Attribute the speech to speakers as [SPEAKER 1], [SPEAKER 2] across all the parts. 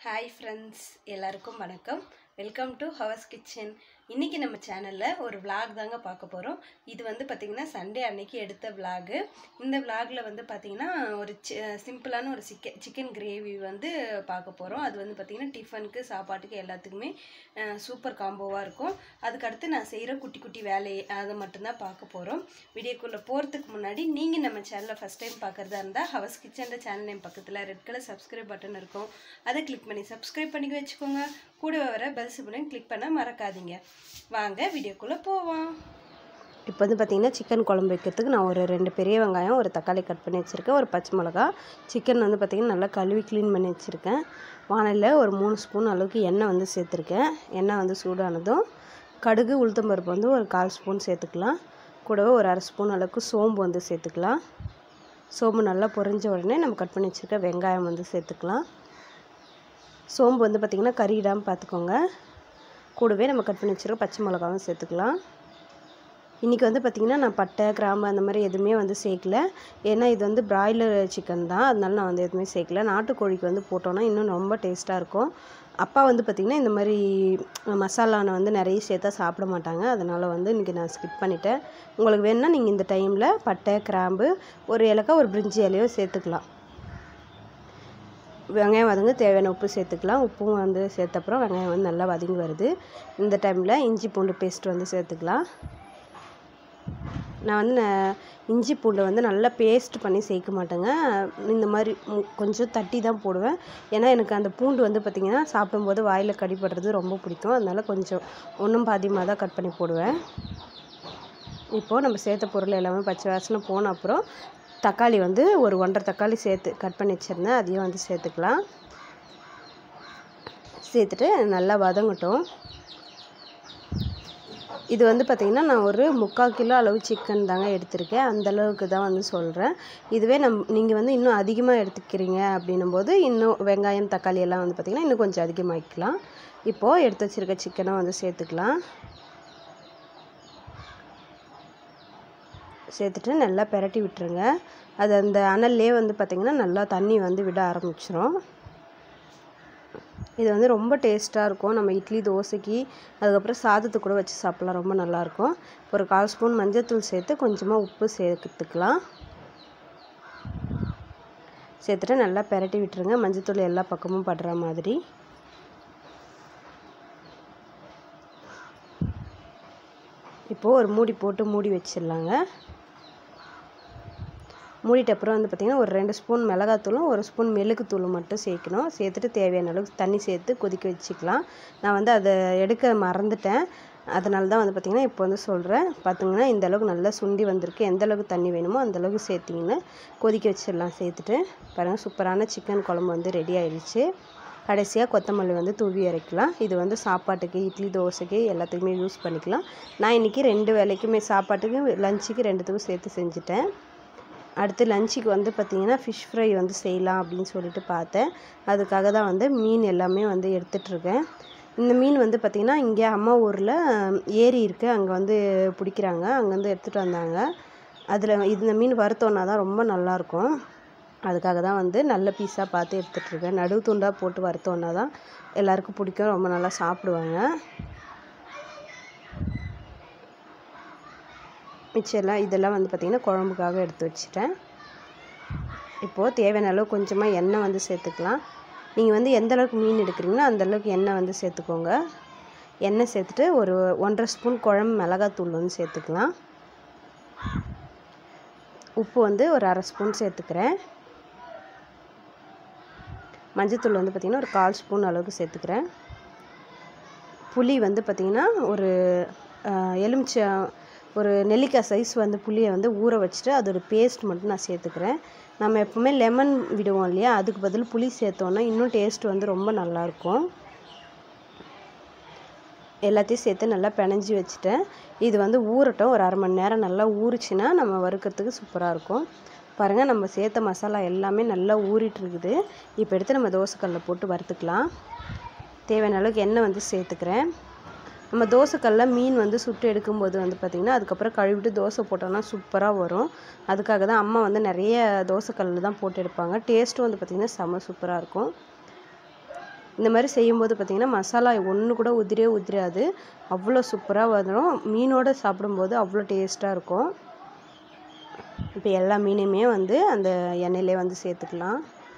[SPEAKER 1] Hi friends எல்லாருக்கும் வணக்கம் welcome to hours kitchen இன்றைக்கி நம்ம சேனலில் ஒரு vlog தாங்க பார்க்க போகிறோம் இது வந்து பார்த்திங்கன்னா சண்டே அன்னைக்கு எடுத்த vlog இந்த vlogல வந்து பார்த்திங்கன்னா ஒரு சி சிம்பிளான ஒரு சிக்கன் சிக்கன் கிரேவி வந்து பார்க்க போகிறோம் அது வந்து பார்த்திங்கன்னா டிஃபனுக்கு சாப்பாட்டுக்கு எல்லாத்துக்குமே சூப்பர் காம்போவாக இருக்கும் அதுக்கடுத்து நான் செய்கிற குட்டி குட்டி வேலையை அதை மட்டும்தான் பார்க்க போகிறோம் வீடியோக்குள்ளே போகிறதுக்கு முன்னாடி நீங்கள் நம்ம சேனலை ஃபஸ்ட் டைம் பார்க்குறதா இருந்தால் ஹவர்ஸ் கிச்சன் சேனல் நேம் பக்கத்தில் ரெட் கலர் சப்ஸ்கிரைப் பட்டன் இருக்கும் அதை கிளிக் பண்ணி சப்ஸ்கிரைப் பண்ணி வச்சுக்கோங்க கூட வர பெல் சிபிளையும் கிளிக் பண்ண மறக்காதீங்க வாங்க வீடியோக்குள்ளே போவோம் இப்போ வந்து பார்த்திங்கன்னா சிக்கன் குழம்பு வைக்கிறதுக்கு நான் ஒரு ரெண்டு பெரிய வெங்காயம் ஒரு தக்காளி கட் பண்ணி வச்சுருக்கேன் ஒரு பச்சை மிளகா சிக்கன் வந்து பார்த்திங்கன்னா நல்லா கழுவி க்ளீன் பண்ணி வச்சுருக்கேன் வானலில் ஒரு மூணு ஸ்பூன் அளவுக்கு எண்ணெய் வந்து சேர்த்துருக்கேன் எண்ணெய் வந்து சூடானதும் கடுகு உளுத்தம்பருப்பு வந்து ஒரு கால் ஸ்பூன் சேர்த்துக்கலாம் கூடவே ஒரு அரை ஸ்பூன் அளவுக்கு சோம்பு வந்து சேர்த்துக்கலாம் சோம்பு நல்லா பொரிஞ்ச உடனே நம்ம கட் பண்ணி வச்சுருக்க வெங்காயம் வந்து சேர்த்துக்கலாம் சோம்பு வந்து பார்த்திங்கன்னா கறியிடாமல் பார்த்துக்கோங்க கூடவே நம்ம கட் பண்ணி வச்சுருக்க பச்சை மிளகாவும் சேர்த்துக்கலாம் இன்றைக்கி வந்து பார்த்திங்கன்னா நான் பட்டை கிராம்பு அந்த மாதிரி எதுவுமே வந்து சேர்க்கல ஏன்னா இது வந்து பிராய்லர் சிக்கன் தான் அதனால நான் வந்து எதுவுமே சேர்க்கல நாட்டுக்கோழிக்கு வந்து போட்டோன்னா இன்னும் ரொம்ப டேஸ்ட்டாக இருக்கும் அப்பா வந்து பார்த்திங்கன்னா இந்த மாதிரி மசாலானை வந்து நிறைய சேர்த்தா சாப்பிட மாட்டாங்க அதனால் வந்து இன்றைக்கி நான் ஸ்கிப் பண்ணிட்டேன் உங்களுக்கு வேணுன்னா நீங்கள் இந்த டைமில் பட்டை கிராம்பு ஒரு ஏலக்காய் ஒரு பிரிஞ்சி இலையோ சேர்த்துக்கலாம் வெங்காயம் வதங்க தேவையான உப்பு சேர்த்துக்கலாம் உப்பும் வந்து சேர்த்த அப்புறம் வெங்காயம் வந்து நல்லா வதங்கி வருது இந்த டைமில் இஞ்சி பூண்டு பேஸ்ட் வந்து சேர்த்துக்கலாம் நான் வந்து ந- இஞ்சி பூண்டை வந்து நல்லா பேஸ்ட் பண்ணி சேர்க்க மாட்டேங்க இந்த மாதிரி மு- கொஞ்சம் தட்டி தான் போடுவேன் ஏன்னா எனக்கு அந்த பூண்டு வந்து பார்த்திங்கன்னா சாப்பிடும்போது வாயில் கடிப்படுறது ரொம்ப பிடிக்கும் அதனால கொஞ்சம் ஒன்றும் பாதியமாக தான் கட் பண்ணி போடுவேன் இப்போது நம்ம சேர்த்த பொருள் எல்லாமே பச்சை வாசனை போன அப்புறம் தக்காளி வந்து ஒரு ஒன்றரை தக்காளி சேர்த்து கட் பண்ணி வச்சுருந்தேன் அதையும் வந்து சேர்த்துக்கலாம் சேர்த்துட்டு நல்லா வதங்கட்டும் இது வந்து பார்த்திங்கன்னா நான் ஒரு முக்கால் கிலோ அளவு சிக்கன் தாங்க எடுத்திருக்கேன் அந்த அளவுக்கு தான் வந்து சொல்கிறேன் இதுவே நம் நீங்கள் வந்து இன்னும் அதிகமாக எடுத்துக்கிறீங்க அப்படின்னும் போது இன்னும் வெங்காயம் தக்காளி எல்லாம் வந்து பார்த்திங்கன்னா இன்னும் கொஞ்சம் அதிகமாக்கிக்கலாம் இப்போது எடுத்து வச்சுருக்க சிக்கனை வந்து சேர்த்துக்கலாம் சேர்த்துட்டு நல்லா பெரட்டி விட்டுருங்க அது அந்த அனல்லே வந்து பார்த்திங்கன்னா நல்லா தண்ணி வந்து விட ஆரம்பிச்சிரும் இது வந்து ரொம்ப டேஸ்ட்டாக இருக்கும் நம்ம இட்லி தோசைக்கு அதுக்கப்புறம் சாதத்துக்கு கூட வச்சு சாப்பிட்லாம் ரொம்ப நல்லாயிருக்கும் ஒரு கால் ஸ்பூன் மஞ்சள்தூள் சேர்த்து கொஞ்சமாக உப்பு சேர்த்துக்கலாம் சேர்த்துட்டு நல்லா பெரட்டி விட்டுருங்க மஞ்சள்தூள் எல்லா பக்கமும் படுற மாதிரி இப்போது ஒரு மூடி போட்டு மூடி வச்சிடலாங்க மூடிட்ட அப்புறம் வந்து பார்த்திங்கன்னா ஒரு ரெண்டு ஸ்பூன் மிளகாத்தூளும் ஒரு ஸ்பூன் மெழுகுத்தூளும் மட்டும் சேர்க்கணும் சேர்த்துட்டு தேவையான அளவுக்கு தண்ணி சேர்த்து கொதிக்க வச்சுக்கலாம் நான் வந்து அதை எடுக்க மறந்துட்டேன் அதனால தான் வந்து பார்த்திங்கன்னா இப்போ வந்து சொல்கிறேன் பார்த்திங்கன்னா இந்த அளவுக்கு நல்லா சுண்டி வந்திருக்கு எந்த அளவுக்கு தண்ணி வேணுமோ அந்த அளவுக்கு சேர்த்திங்கன்னா கொதிக்க வச்சிடலாம் சேர்த்துட்டு பாருங்கள் சூப்பரான சிக்கன் குழம்பு வந்து ரெடி ஆயிடுச்சு கடைசியாக கொத்தமல்லி வந்து தூவி இறக்கலாம் இது வந்து சாப்பாட்டுக்கு இட்லி தோசைக்கு எல்லாத்துக்குமே யூஸ் பண்ணிக்கலாம் நான் இன்றைக்கி ரெண்டு வேலைக்குமே சாப்பாட்டுக்கு லஞ்சுக்கு ரெண்டுத்துக்கும் சேர்த்து செஞ்சுட்டேன் அடுத்து லஞ்சுக்கு வந்து பார்த்திங்கன்னா ஃபிஷ் ஃப்ரை வந்து செய்யலாம் அப்படின்னு சொல்லிட்டு பார்த்தேன் அதுக்காக தான் வந்து மீன் எல்லாமே வந்து எடுத்துட்ருக்கேன் இந்த மீன் வந்து பார்த்திங்கன்னா இங்கே அம்மா ஊரில் ஏரி இருக்குது அங்கே வந்து பிடிக்கிறாங்க அங்கேருந்து எடுத்துகிட்டு வந்தாங்க அதில் இந்த மீன் வறுத்தோன்னா தான் ரொம்ப நல்லாயிருக்கும் அதுக்காக தான் வந்து நல்ல பீஸாக பார்த்து எடுத்துகிட்ருக்கேன் நடுவு துண்டாக போட்டு வறுத்தோன்னா தான் எல்லாருக்கும் பிடிக்கும் ரொம்ப நல்லா சாப்பிடுவாங்க மிச்சம் எல்லாம் இதெல்லாம் வந்து பார்த்திங்கன்னா குழம்புக்காக எடுத்து வச்சுட்டேன் இப்போது தேவையான அளவு கொஞ்சமாக எண்ணெய் வந்து சேர்த்துக்கலாம் நீங்கள் வந்து எந்த அளவுக்கு மீன் எடுக்கிறீங்களோ அந்த அளவுக்கு எண்ணெய் வந்து சேர்த்துக்கோங்க எண்ணெய் சேர்த்துட்டு ஒரு ஒன்றரை ஸ்பூன் குழம்பு மிளகாத்தூள் வந்து சேர்த்துக்கலாம் உப்பு வந்து ஒரு அரை ஸ்பூன் சேர்த்துக்கிறேன் மஞ்சத்தூள் வந்து பார்த்திங்கன்னா ஒரு கால் ஸ்பூன் அளவுக்கு சேர்த்துக்கிறேன் புளி வந்து பார்த்திங்கன்னா ஒரு எலுமிச்சை ஒரு நெல்லிக்காய் சைஸ் வந்து புளியை வந்து ஊற வச்சுட்டு அதோட பேஸ்ட் மட்டும் நான் சேர்த்துக்கிறேன் நம்ம எப்போவுமே லெமன் விடுவோம் இல்லையா அதுக்கு பதில் புளி சேர்த்தோன்னா இன்னும் டேஸ்ட் வந்து ரொம்ப நல்லாயிருக்கும் எல்லாத்தையும் சேர்த்து நல்லா பிணைஞ்சி வச்சுட்டேன் இது வந்து ஊறட்டும் ஒரு அரை மணி நேரம் நல்லா ஊறிச்சுன்னா நம்ம வறுக்கிறதுக்கு சூப்பராக இருக்கும் பாருங்கள் நம்ம சேர்த்த மசாலா எல்லாமே நல்லா ஊறிட்டு இருக்குது இப்போ எடுத்து நம்ம தோசைக்கல்லில் போட்டு வறுத்துக்கலாம் தேவையான அளவுக்கு எண்ணெய் வந்து சேர்த்துக்கிறேன் நம்ம தோசைக்கல்லில் மீன் வந்து சுட்டு எடுக்கும்போது வந்து பார்த்திங்கன்னா அதுக்கப்புறம் கழுவிட்டு தோசை போட்டோம்னா சூப்பராக வரும் அதுக்காக தான் அம்மா வந்து நிறைய தோசைக்கல்லில் தான் போட்டு எடுப்பாங்க டேஸ்ட்டும் வந்து பார்த்திங்கன்னா செம்ம சூப்பராக இருக்கும் இந்த மாதிரி செய்யும்போது பார்த்திங்கன்னா மசாலா ஒன்று கூட உதிரே உதிராது அவ்வளோ சூப்பராக வந்துடும் மீனோடு சாப்பிடும்போது அவ்வளோ டேஸ்ட்டாக இருக்கும் இப்போ எல்லா மீனையுமே வந்து அந்த எண்ணெயிலே வந்து சேர்த்துக்கலாம்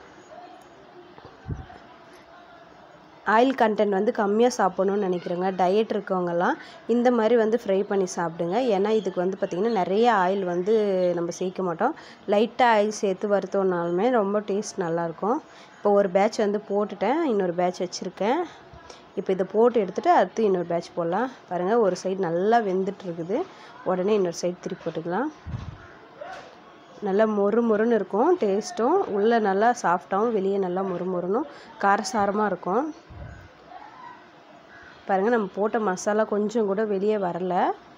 [SPEAKER 1] ஆயில் கண்டென்ட் வந்து கம்மியாக சாப்பிடணும்னு நினைக்கிறேங்க டயட் இருக்கவங்கெல்லாம் இந்த மாதிரி வந்து ஃப்ரை பண்ணி சாப்பிடுங்க ஏன்னா இதுக்கு வந்து பார்த்திங்கன்னா நிறைய ஆயில் வந்து நம்ம சேர்க்க மாட்டோம் லைட்டாக ஆயில் சேர்த்து வறுத்தோம்னாலுமே ரொம்ப டேஸ்ட் நல்லாயிருக்கும் இப்போ ஒரு பேட்ச் வந்து போட்டுட்டேன் இன்னொரு பேட்ச் வச்சுருக்கேன் இப்போ இதை போட்டு எடுத்துகிட்டு அடுத்து இன்னொரு பேட்ச் போடலாம் பாருங்கள் ஒரு சைடு நல்லா வெந்துட்டு இருக்குது உடனே இன்னொரு சைடு திருப்பி போட்டுக்கலாம் நல்லா மொறு மொறுன்னு இருக்கும் டேஸ்ட்டும் உள்ளே நல்லா சாஃப்டாகவும் வெளியே நல்லா மொறு மொறுனும் காரசாரமாக இருக்கும் பாருங்கள் நம்ம போட்ட மசாலா கொஞ்சம் கூட வெளியே வரல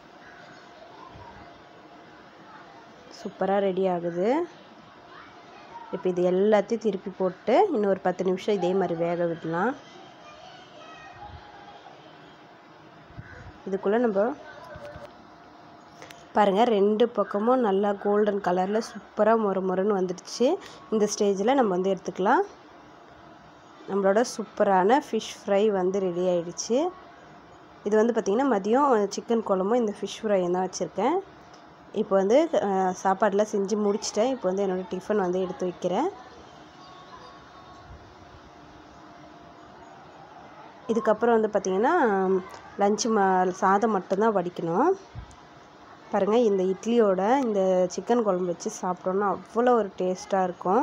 [SPEAKER 1] சூப்பராக ரெடி ஆகுது இப்போ இது எல்லாத்தையும் திருப்பி போட்டு இன்னும் ஒரு பத்து நிமிஷம் இதே மாதிரி வேக விடலாம் இதுக்குள்ளே நம்ம பாருங்கள் ரெண்டு பக்கமும் நல்லா கோல்டன் கலரில் சூப்பராக மொறு மொறுன்னு வந்துடுச்சு இந்த ஸ்டேஜில் நம்ம வந்து எடுத்துக்கலாம் நம்மளோட சூப்பரான ஃபிஷ் ஃப்ரை வந்து ரெடி ஆயிடுச்சு இது வந்து பார்த்திங்கன்னா மதியம் சிக்கன் குழம்பும் இந்த ஃபிஷ் ஃப்ரையும் தான் வச்சுருக்கேன் இப்போ வந்து அஹ், சாப்பாடெலாம் செஞ்சு முடிச்சிட்டேன் இப்போ வந்து என்னோடய டிஃபன் வந்து எடுத்து வைக்கிறேன் இதுக்கப்புறம் வந்து பார்த்திங்கன்னா லஞ்சு ம சாதம் மட்டும்தான் வடிக்கணும் பாருங்கள் இந்த இட்லியோட இந்த சிக்கன் குழம்பு வச்சு சாப்பிட்டோன்னா அவ்வளோ ஒரு டேஸ்ட்டாக இருக்கும்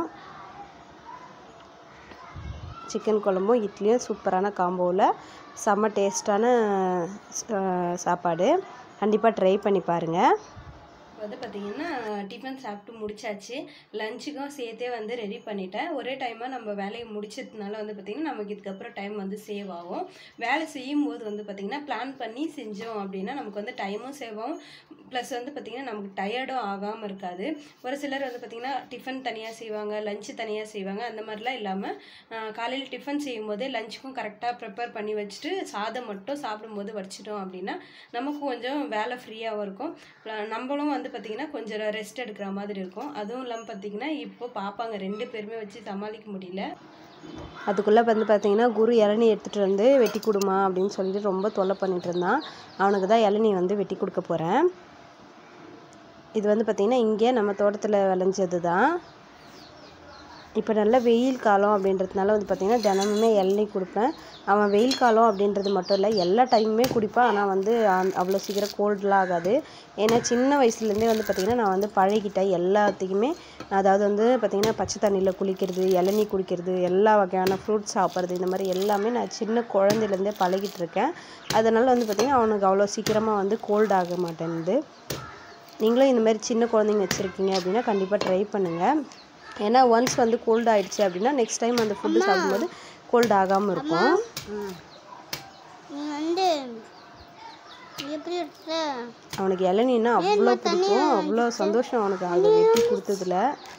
[SPEAKER 1] சிக்கன் குழம்பும் இட்லியும் சூப்பரான காம்போவில் செம்ம டேஸ்ட்டான சாப்பாடு கண்டிப்பாக ட்ரை பண்ணி பாருங்கள் வந்து பார்த்திங்கன்னா டிஃபன் சாப்பிட்டு முடிச்சாச்சு லஞ்சுக்கும் சேர்த்தே வந்து ரெடி பண்ணிட்டேன் ஒரே டைமாக நம்ம வேலையை முடிச்சதுனால வந்து பார்த்திங்கன்னா நமக்கு இதுக்கப்புறம் டைம் வந்து சேவ் ஆகும் வேலை செய்யும்போது வந்து பார்த்திங்கன்னா பிளான் பண்ணி செஞ்சோம் அப்படின்னா நமக்கு வந்து டைமும் சேவ் ஆகும் ப்ளஸ் வந்து பார்த்திங்கன்னா நமக்கு டயர்டும் ஆகாமல் இருக்காது ஒரு சிலர் வந்து பார்த்திங்கன்னா டிஃபன் தனியாக செய்வாங்க லஞ்சு தனியாக செய்வாங்க அந்த மாதிரிலாம் இல்லாமல் காலையில் டிஃபன் செய்யும்போதே லஞ்சுக்கும் கரெக்டாக ப்ரிப்பேர் பண்ணி வச்சுட்டு சாதம் மட்டும் சாப்பிடும்போது வடிச்சிட்டோம் அப்படின்னா நமக்கு கொஞ்சம் வேலை ஃப்ரீயாகவும் இருக்கும் அஹ் நம்மளும் வந்து பார்த்திங்கன்னா கொஞ்சம் ரெஸ்ட் எடுக்கிற மாதிரி இருக்கும் அதுவும் இல்லாமல் பார்த்திங்கன்னா இப்போ பாப்பாங்க ரெண்டு பேருமே வச்சு சமாளிக்க முடியல அதுக்குள்ளே வந்து பார்த்தீங்கன்னா குரு இளநீ எடுத்துகிட்டு வந்து வெட்டி கொடுமா அப்படின்னு சொல்லிட்டு ரொம்ப தொல்லை பண்ணிட்டு இருந்தான் அவனுக்கு தான் இளநீ வந்து வெட்டி கொடுக்க போகிறேன் இது வந்து பார்த்திங்கன்னா இங்கே நம்ம தோட்டத்தில் விளைஞ்சது தான் இப்போ நல்ல வெயில் காலம் அப்படின்றதுனால வந்து பார்த்திங்கன்னா தினமுமே இளநீ கொடுப்பேன் அவன் வெயில் காலம் அப்படின்றது மட்டும் இல்லை எல்லா டைமுமே குடிப்பான் ஆனால் வந்து அந்த- அவ்வளோ சீக்கிரம் கோல்டெலாம் ஆகாது ஏன்னா சின்ன வயசுலேருந்தே வந்து பார்த்திங்கன்னா நான் வந்து பழகிட்டேன் எல்லாத்துக்குமே அதாவது வந்து பார்த்திங்கன்னா பச்சை தண்ணியில் குளிக்கிறது இளநீ குடிக்கிறது எல்லா வகையான ஃப்ரூட்ஸ் சாப்பிட்றது இந்த மாதிரி எல்லாமே நான் சின்ன குழந்தையிலேருந்தே பழகிட்டு இருக்கேன் அதனால் வந்து பார்த்திங்கன்னா அவனுக்கு அவ்வளோ சீக்கிரமாக வந்து கோல்ட் ஆக மாட்டேன்து நீங்களும் இந்த மாதிரி சின்ன குழந்தைங்க வச்சுருக்கீங்க அப்படின்னா கண்டிப்பாக ட்ரை பண்ணுங்கள் ஏன்னா ஒன்ஸ் வந்து கோல்ட் ஆயிடுச்சு அப்படின்னா நெக்ஸ்ட் டைம் அந்த ஃபுட்டு சாப்பிடும்போது கோல்ட் ஆகாமல் இருக்கும்
[SPEAKER 2] நீ வந்து எப்படி எடுத்த
[SPEAKER 1] அவனுக்கு இளநீன்னா அவ்வளோ பிடிக்கும் அவ்வளோ சந்தோஷம் அவனுக்கு அதை வெட்டி கொடுத்ததுல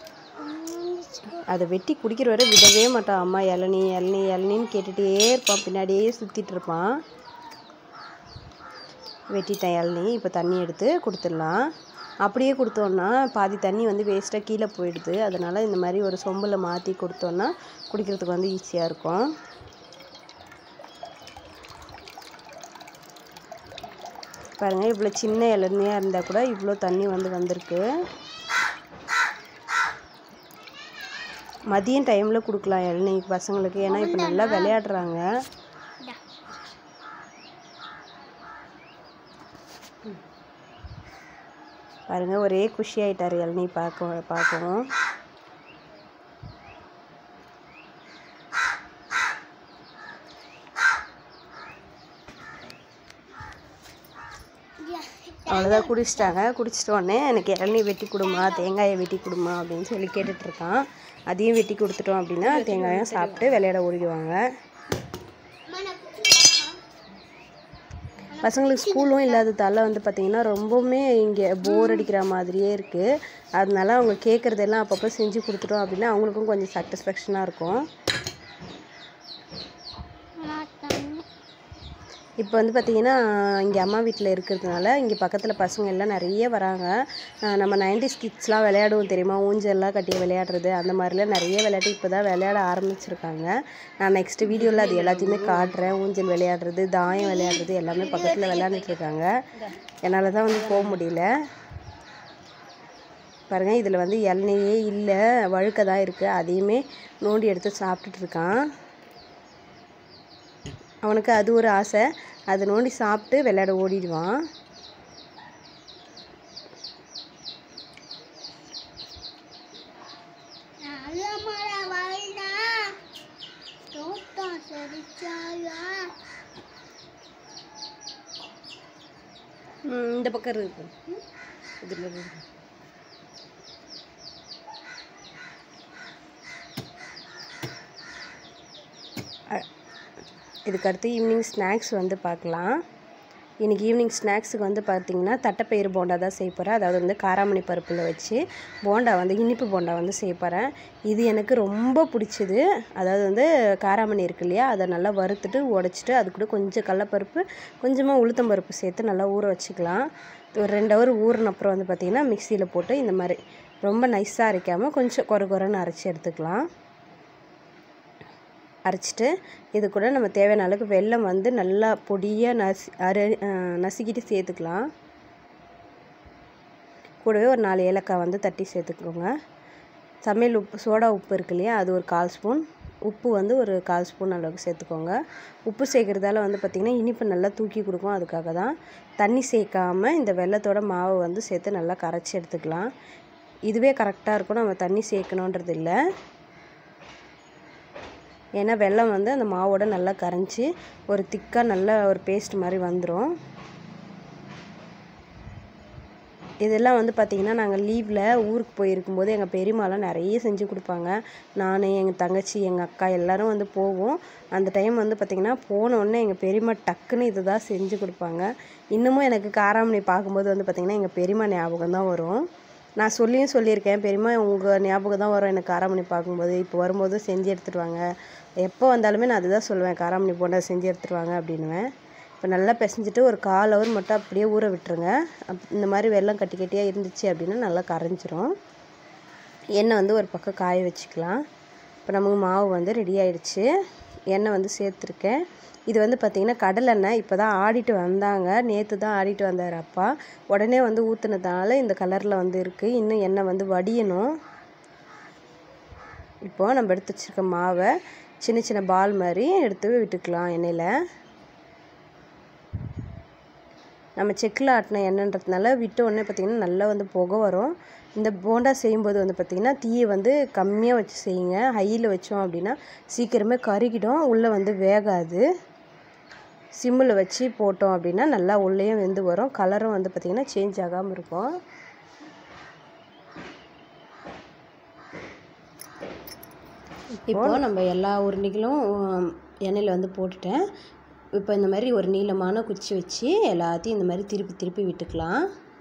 [SPEAKER 1] அதை வெட்டி குடிக்கிற வரை விடவே மாட்டான் அம்மா இளநீ இளநீ இளநின்னு கேட்டுகிட்டே இருப்பான் பின்னாடியே சுற்றிட்டு இருப்பான் வெட்டிட்டேன் இளநீ இப்போ தண்ணி எடுத்து கொடுத்துடலாம் அப்படியே கொடுத்தோன்னா பாதி தண்ணி வந்து வேஸ்ட்டாக கீழே போயிடுது அதனால் இந்த மாதிரி ஒரு சொம்பில் மாற்றி கொடுத்தோன்னா குடிக்கிறதுக்கு வந்து ஈஸியாக இருக்கும் பாருங்கள் இவ்வளோ சின்ன இளநியாக இருந்தால் கூட இவ்வளோ தண்ணி வந்து வந்திருக்கு மதியம் டைமில் கொடுக்கலாம் இளநீ பசங்களுக்கு ஏன்னா இப்போ நல்லா விளையாடுறாங்க பாருங்க ஒரே குஷி ஆயிட்டாரு இளநீ பார்க்க பார்க்கவும் அவ்வளோதான் குடிச்சிட்டாங்க குடிச்சிட்ட உடனே எனக்கு இளநீ வெட்டி கொடுமா தேங்காயை வெட்டி கொடுமா அப்படின்னு சொல்லி கேட்டுட்டு இருக்கான் அதையும் வெட்டி கொடுத்துட்டோம் அப்படின்னா தேங்காயும் சாப்பிட்டு விளையாட ஓடிடுவாங்க பசங்களுக்கு ஸ்கூலும் இல்லாததால வந்து பார்த்திங்கன்னா ரொம்பவுமே இங்கே போர் அடிக்கிற மாதிரியே இருக்குது அதனால அவங்க கேட்குறதெல்லாம் அப்பப்போ செஞ்சு கொடுத்துட்டோம் அப்படின்னா அவங்களுக்கும் கொஞ்சம் சாட்டிஸ்ஃபேக்ஷனாக இருக்கும் இப்போ வந்து பார்த்திங்கன்னா இங்கே அம்மா வீட்டில் இருக்கிறதுனால இங்கே பக்கத்தில் பசங்க எல்லாம் நிறைய வராங்க அஹ் நம்ம நைன்டி கிட்ஸ்லாம் விளையாடுவோம் தெரியுமா ஊஞ்சல்லாம் கட்டி விளையாடுறது அந்த மாதிரிலாம் நிறைய விளையாட்டு இப்போ தான் விளையாட ஆரம்பிச்சிருக்காங்க நான் நெக்ஸ்ட் வீடியோவில் அது எல்லாத்தையுமே காட்டுறேன் ஊஞ்சல் விளையாடுறது தாயம் விளையாடுறது எல்லாமே பக்கத்தில் விளையாண்டுட்டு இருக்காங்க என்னால் தான் வந்து போக முடியல பாருங்கள் இதில் வந்து இளநியே இல்லை வழுக்க தான் இருக்குது அதையுமே நோண்டி எடுத்து சாப்பிட்டுட்டு இருக்கான் அவனுக்கு அது ஒரு ஆசை அதை நோண்டி சாப்பிட்டு விளையாட ஓடிடுவான்
[SPEAKER 2] நல்ல மழை வருதா தோட்டம் செடிச்சாயா
[SPEAKER 1] ம், இந்த பக்கம் இருக்கு இதில் இருக்கு அ- இதுக்கு அடுத்து ஈவினிங் ஸ்நாக்ஸ் வந்து பார்க்கலாம் இன்றைக்கி ஈவினிங் ஸ்நாக்ஸுக்கு வந்து பார்த்திங்கன்னா தட்டைப்பயிறு போண்டா தான் செய்ய போகிறேன் அதாவது வந்து காராமணி பருப்பில் வச்சு போண்டா வந்து இனிப்பு போண்டா வந்து செய்ய போகிறேன் இது எனக்கு ரொம்ப பிடிச்சது அதாவது வந்து காராமணி இருக்கு இல்லையா அதை நல்லா வறுத்துட்டு உடச்சிட்டு அது கூட கொஞ்சம் கடலப்பருப்பு கொஞ்சமாக உளுத்தம்பருப்பு சேர்த்து நல்லா ஊற வச்சுக்கலாம் ஒரு ரெண்டு ஹவர் ஊறின அப்புறம் வந்து பார்த்திங்கன்னா மிக்சியில் போட்டு இந்த மாதிரி ரொம்ப நைஸாக அரைக்காமல் கொஞ்சம் குறை குறைன்னு அரைச்சி எடுத்துக்கலாம் அரைச்சிட்டு இது கூட நம்ம தேவையான அளவுக்கு வெல்லம் வந்து நல்லா பொடியாக நசி அரை அஹ் நசுக்கிட்டு சேர்த்துக்கலாம் கூடவே ஒரு நாலு ஏலக்காய் வந்து தட்டி சேர்த்துக்கோங்க சமையல் உப்பு சோடா உப்பு இருக்கு இல்லையா அது ஒரு கால் ஸ்பூன் உப்பு வந்து ஒரு கால் ஸ்பூன் அளவுக்கு சேர்த்துக்கோங்க உப்பு சேர்க்குறதால வந்து பார்த்திங்கன்னா இனிப்பு நல்லா தூக்கி கொடுக்கும் அதுக்காக தான் தண்ணி சேர்க்காம இந்த வெல்லத்தோட மாவை வந்து சேர்த்து நல்லா கரைச்சி எடுத்துக்கலாம் இதுவே கரெக்டாக இருக்கும் நம்ம தண்ணி சேர்க்கணுன்றது இல்லை ஏன்னா வெல்லம் வந்து அந்த மாவோட நல்லா கரைஞ்சி ஒரு திக்காக நல்ல ஒரு பேஸ்ட் மாதிரி வந்துடும் இதெல்லாம் வந்து பார்த்திங்கன்னா நாங்கள் லீவில் ஊருக்கு போயிருக்கும்போது எங்கள் பெரியம்மாலாம் நிறைய செஞ்சு கொடுப்பாங்க நான் எங்கள் தங்கச்சி எங்கள் அக்கா எல்லாரும் வந்து போவோம் அந்த டைம் வந்து பார்த்திங்கன்னா போன உடனே எங்கள் பெரியம்மா டக்குன்னு இது தான் செஞ்சு கொடுப்பாங்க இன்னமும் எனக்கு காராமணி பார்க்கும்போது வந்து பார்த்திங்கன்னா எங்கள் பெரியம்மா ஞாபகம் தான் வரும் நான் சொல்லியும் சொல்லியிருக்கேன் பெரியம்மா உங்கள் ஞாபகம் தான் வரும் எனக்கு காராமணி பார்க்கும்போது இப்போ வரும்போது செஞ்சு எடுத்துகிட்டு வாங்க எப்போ வந்தாலுமே நான் அதுதான் சொல்லுவேன் காராமணி போண்டா செஞ்சு எடுத்துகிட்டு வாங்க அப்படின்னுவேன் இப்போ நல்லா பிசைஞ்சிட்டு ஒரு கால் ஹவர் மட்டும் அப்படியே ஊற விட்டுருங்க அப் இந்த மாதிரி வெள்ளம் கட்டி கட்டியாக இருந்துச்சு அப்படின்னா நல்லா கரைஞ்சிரும் எண்ணெய் வந்து ஒரு பக்கம் காய வச்சுக்கலாம் இப்போ நமக்கு மாவு வந்து ரெடி ஆயிடுச்சு எண்ணெய் வந்து சேர்த்துருக்கேன் இது வந்து பார்த்திங்கன்னா கடலெண்ணெய் இப்போ தான் ஆடிட்டு வந்தாங்க நேற்று தான் ஆடிட்டு வந்தார் அப்பா உடனே வந்து ஊற்றுனதுனால இந்த கலரில் வந்து இருக்குது இன்னும் எண்ணெய் வந்து வடியணும் இப்போது நம்ம எடுத்து வச்சுருக்க மாவை சின்ன சின்ன பால் மாதிரி எடுத்து விட்டுக்கலாம் எண்ணெயில் நம்ம செக்கில் ஆட்டின எண்ணெய்ன்றதுனால விட்ட உடனே பார்த்திங்கன்னா நல்லா வந்து புகை வரும் இந்த போண்டா செய்யும்போது வந்து பார்த்திங்கன்னா தீயை வந்து கம்மியாக வச்சு செய்யுங்க ஹையில் வச்சோம் அப்படின்னா சீக்கிரமே கருகிடும் உள்ளே வந்து வேகாது சிம்மில் வச்சு போட்டோம் அப்படின்னா நல்லா உள்ளேயும் வெந்து வரும் கலரும் வந்து பார்த்திங்கன்னா சேஞ்ச் ஆகாமல் இருக்கும் இப்போது நம்ம எல்லா உருண்டைகளும் உம், எண்ணெயில் வந்து போட்டுட்டேன் இப்போ இந்த மாதிரி ஒரு நீளமான குச்சி வச்சு எல்லாத்தையும் இந்த மாதிரி திருப்பி திருப்பி விட்டுக்கலாம்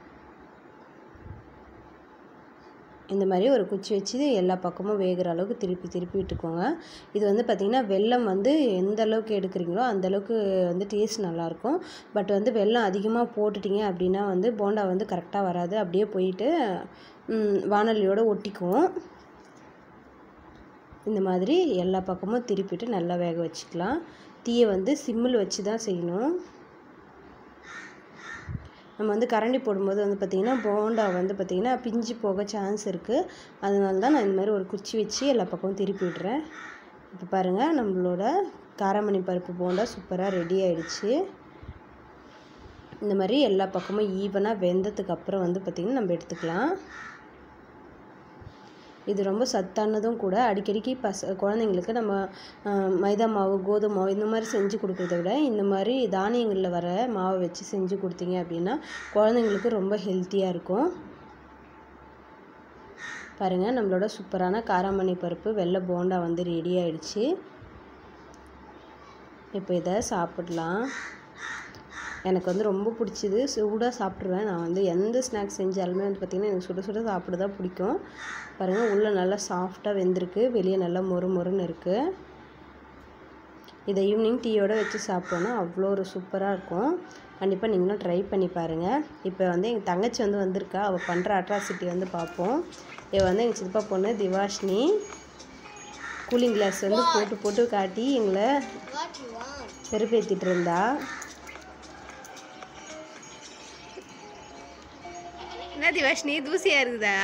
[SPEAKER 1] இந்த மாதிரி ஒரு குச்சி வச்சு எல்லா பக்கமும் வேகிற அளவுக்கு திருப்பி திருப்பி விட்டுக்கோங்க இது வந்து பார்த்திங்கன்னா வெல்லம் வந்து எந்த அளவுக்கு எடுக்கிறீங்களோ அந்த அளவுக்கு வந்து டேஸ்ட் நல்லாயிருக்கும் பட் வந்து வெல்லம் அதிகமாக போட்டுட்டீங்க அப்படின்னா வந்து போண்டா வந்து கரெக்டாக வராது அப்படியே போயிட்டு ம், வாணலியோட ஒட்டிக்கும் இந்த மாதிரி எல்லா பக்கமும் திருப்பிட்டு நல்லா வேக வச்சுக்கலாம் தீயை வந்து சிம்மில் வச்சு தான் செய்யணும் நம்ம வந்து கரண்டி போடும்போது வந்து பார்த்திங்கன்னா போண்டா வந்து பார்த்திங்கன்னா பிஞ்சு போக சான்ஸ் இருக்குது அதனால தான் நான் இந்த மாதிரி ஒரு குச்சி வச்சு எல்லா பக்கமும் திருப்பி விடுறேன் இப்போ பாருங்கள் நம்மளோட காராமணி பருப்பு போண்டா சூப்பராக ரெடி ஆயிடுச்சு இந்த மாதிரி எல்லா பக்கமும் ஈவனாக வெந்ததுக்கு அப்புறம் வந்து பார்த்திங்கன்னா நம்ம எடுத்துக்கலாம் இது ரொம்ப சத்தானதும் கூட அடிக்கடிக்கு பச குழந்தைங்களுக்கு நம்ம அஹ், மைதா மாவு கோதுமை மாவு இந்த மாதிரி செஞ்சு கொடுக்குறத விட இந்த மாதிரி தானியங்களில் வர மாவை வச்சு செஞ்சு கொடுத்தீங்க அப்படின்னா குழந்தைங்களுக்கு ரொம்ப ஹெல்த்தியாக இருக்கும் பாருங்கள் நம்மளோட சூப்பரான காராமணி பருப்பு வெள்ளை போண்டா வந்து ரெடி ஆயிடுச்சு இப்போ இதை சாப்பிடலாம் எனக்கு வந்து ரொம்ப பிடிச்சது சூடாக சாப்பிட்ருவேன் நான் வந்து எந்த ஸ்நாக்ஸ் செஞ்சாலுமே வந்து பார்த்திங்கன்னா எனக்கு சுட சுட சாப்பிட தான் பிடிக்கும் பாருங்கள் உள்ளே நல்லா சாஃப்டாக வெந்திருக்கு வெளியே நல்லா மொறு மொறுன்னு இருக்குது இதை ஈவினிங் டீயோட வச்சு சாப்பிட்டோன்னா அவ்வளோ ஒரு சூப்பராக இருக்கும் கண்டிப்பாக நீங்களும் ட்ரை பண்ணி பாருங்கள் இப்போ வந்து எங்கள் தங்கச்சி வந்து வந்திருக்கா அவள் பண்ணுற அட்ராசிட்டி வந்து பார்ப்போம் இவள் வந்து எங்கள் சித்தப்பா பொண்ணு திவாஷினி கூலிங் கிளாஸ் வந்து போட்டு போட்டு காட்டி எங்களை
[SPEAKER 2] What you want?
[SPEAKER 1] வெறுப்பேற்றிட்டு இருந்தா என்ன திவாஷினி தூசியாக இருக்குதா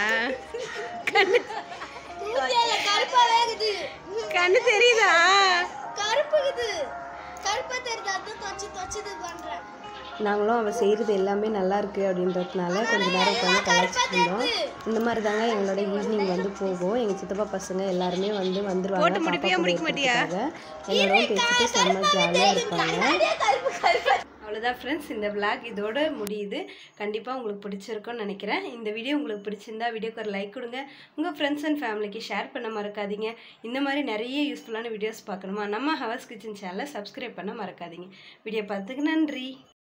[SPEAKER 2] ஊசியால கருப்பாவே இருக்குது
[SPEAKER 1] கண்ணு தெரியுதா
[SPEAKER 2] கருப்பு இருக்குது கருப்பா தெரியுது அதான் தொச்சு தொச்சு இது பண்றேன்
[SPEAKER 1] நாங்களும் அவள் செய்கிறது எல்லாமே நல்லா இருக்கு அப்படின்றதுனால கொஞ்ச நேரம் உட்காந்து கலாச்சிட்டு இருந்தோம் இந்த மாதிரி தாங்க எங்களோட ஈவினிங் வந்து போகும் எங்கள் சித்தப்பா பசங்க எல்லாருமே வந்து வந்துருவாங்க பாப்பா கூட இருக்கிறதுக்காக எல்லாரும் பேசிட்டு செம்ம ஜாலியாக இருப்பாங்க
[SPEAKER 2] கருப்பு கருப்பு
[SPEAKER 1] அவ்வளோதான் ஃப்ரெண்ட்ஸ் இந்த vlog இதோட முடியுது கண்டிப்பாக உங்களுக்கு பிடிச்சிருக்கும்னு நினைக்கிறேன் இந்த வீடியோ உங்களுக்கு பிடிச்சிருந்தா வீடியோக்கு ஒரு லைக் கொடுங்க உங்கள் ஃப்ரெண்ட்ஸ் அண்ட் ஃபேமிலிக்கு ஷேர் பண்ண மறக்காதீங்க இந்த மாதிரி நிறைய யூஸ்ஃபுல்லான வீடியோஸ் பார்க்கணுமா நம்ம ஹவர்ஸ் கிச்சன் சேனலை சப்ஸ்கிரைப் பண்ண மறக்காதீங்க வீடியோ பார்த்துக்கு நன்றி